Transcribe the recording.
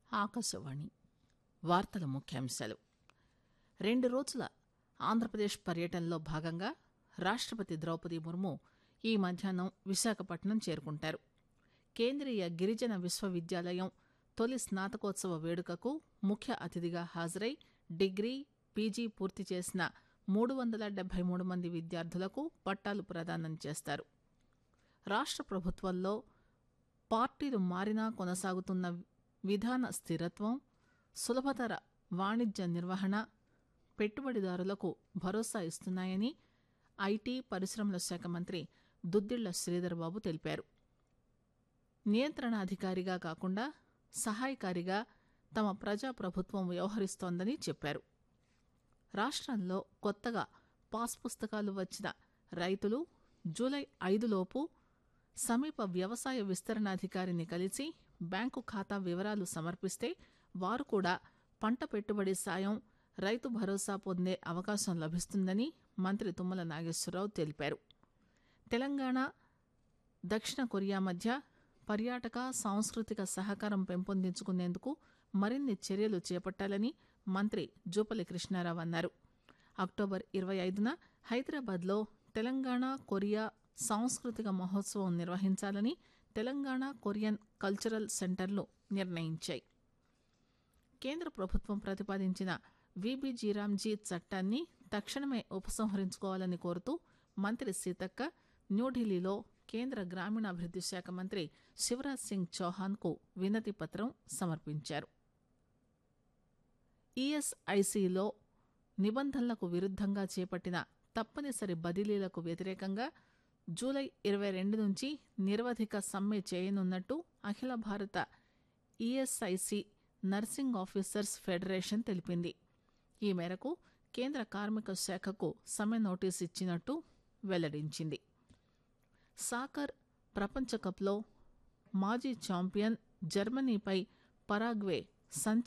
ఆకాశవాణి వార్తల ముఖ్యాంశాలు రెండు రోజుల ఆంధ్రప్రదేశ్ పర్యటనలో భాగంగా రాష్టపతి ద్రౌపది ముర్ము ఈ మధ్యాహ్నం విశాఖపట్నం చేరుకుంటారు కేంద్రీయ గిరిజన విశ్వవిద్యాలయం తొలి స్నాతకోత్సవ వేడుకకు ముఖ్య అతిథిగా హాజరై డిగ్రీ పీజీ పూర్తి చేసిన మూడు వందల డెబ్బై మూడు మంది విద్యార్థులకు పట్టాలు ప్రదానం చేస్తారు రాష్ట్ర ప్రభుత్వంలో పార్టీలు మారినా కొనసాగుతున్న విధాన స్థిరత్వం సులభతర వాణిజ్య నిర్వహణ పెట్టుబడిదారులకు భరోసా ఇస్తున్నాయని ఐటీ పరిశ్రమల శాఖ మంత్రి దుద్దిళ్ల శ్రీధర్ బాబు తెలిపారు నియంత్రణాధికారిగా కాకుండా సహాయకారిగా తమ ప్రజాప్రభుత్వం వ్యవహరిస్తోందని చెప్పారు రాష్ట్రంలో కొత్తగా పాస్ పుస్తకాలు వచ్చిన రైతులు జూలై ఐదులోపు సమీప వ్యవసాయ విస్తరణాధికారిని కలిసి బ్యాంకు ఖాతా వివరాలు సమర్పిస్తే వారు కూడా పంట పెట్టుబడి సాయం రైతు భరోసా పొందే అవకాశం లభిస్తుందని మంత్రి తుమ్మల నాగేశ్వరరావు తెలిపారు తెలంగాణ దక్షిణ కొరియా మధ్య పర్యాటక సాంస్కృతిక సహకారం పెంపొందించుకునేందుకు మరిన్ని చర్యలు చేపట్టాలని మంత్రి జూపల్లి కృష్ణారావు అన్నారు అక్టోబర్ ఇరవై ఐదున హైదరాబాద్లో తెలంగాణ కొరియా సాంస్కృతిక మహోత్సవం నిర్వహించాలని తెలంగాణ కొరియన్ కల్చరల్ సెంటర్లు నిర్ణయించాయి కేంద్ర ప్రభుత్వం ప్రతిపాదించిన విబిజీరామ్జీ చట్టాన్ని తక్షణమే ఉపసంహరించుకోవాలని కోరుతూ మంత్రి సీతక్క న్యూఢిల్లీలో కేంద్ర గ్రామీణాభివృద్ది శాఖ మంత్రి శివరాజ్ సింగ్ చౌహాన్కు వినతి పత్రం సమర్పించారు ఈఎస్ఐసిలో నిబంధనలకు విరుద్దంగా చేపట్టిన తప్పనిసరి బదిలీలకు వ్యతిరేకంగా జూలై ఇరవై రెండు నుంచి నిరవధిక సమ్మె చేయనున్నట్టు అఖిల భారత ఈఎస్ఐసి నర్సింగ్ ఆఫీసర్స్ ఫెడరేషన్ తెలిపింది ఈ మేరకు కేంద్ర కార్మిక శాఖకు సమ్మె నోటీస్ ఇచ్చినట్టు వెల్లడించింది సాకర్ ప్రపంచ కప్లో మాజీ ఛాంపియన్ జర్మనీపై పరాగ్వే సంచ